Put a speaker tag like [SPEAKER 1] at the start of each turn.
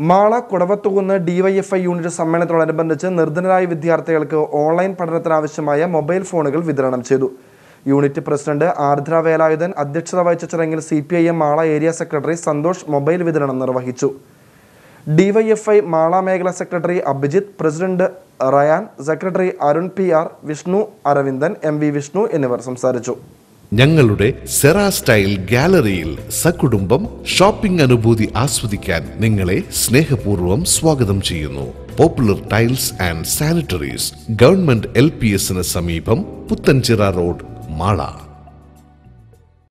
[SPEAKER 1] Mala Kudavathukunnu DYFI unit സമ്മേളനത്തോടനുബന്ധിച്ച് നിർധനരായ വിദ്യാർത്ഥികൾക്ക് ഓൺലൈൻ പഠനത്തിനാവശ്യമായ മൊബൈൽ ഫോണുകൾ വിതരണം ചെയ്തു യൂണിറ്റ് പ്രസിഡന്റ് ആർദ്ര വേലായുധൻ അധ്യക്ഷത വഹിച്ച ചടങ്ങിൽ C P I M Mala area secretary Santhosh mobile വിതരണം നിർവഹിച്ചു ഡിവൈഎഫ്ഐ മാള മേഖല secretary Abhijith president Rayan secretary Arun P R Vishnu Aravindan M V Vishnu എന്നിവർ സംസാരിച്ചു
[SPEAKER 2] ഞങ്ങളുടെ സെറ സ്റ്റൈൽ ഗാലറിയിൽ സകുടുംബം ഷോപ്പിംഗ് അനുഭൂതി ആസ്വദിക്കാൻ നിങ്ങളെ സ്നേഹപൂർവ്വം സ്വാഗതം ചെയ്യുന്നു popular tiles and sanitaries government L P എസിന് സമീപം പുത്തൻചിറ റോഡ് മാള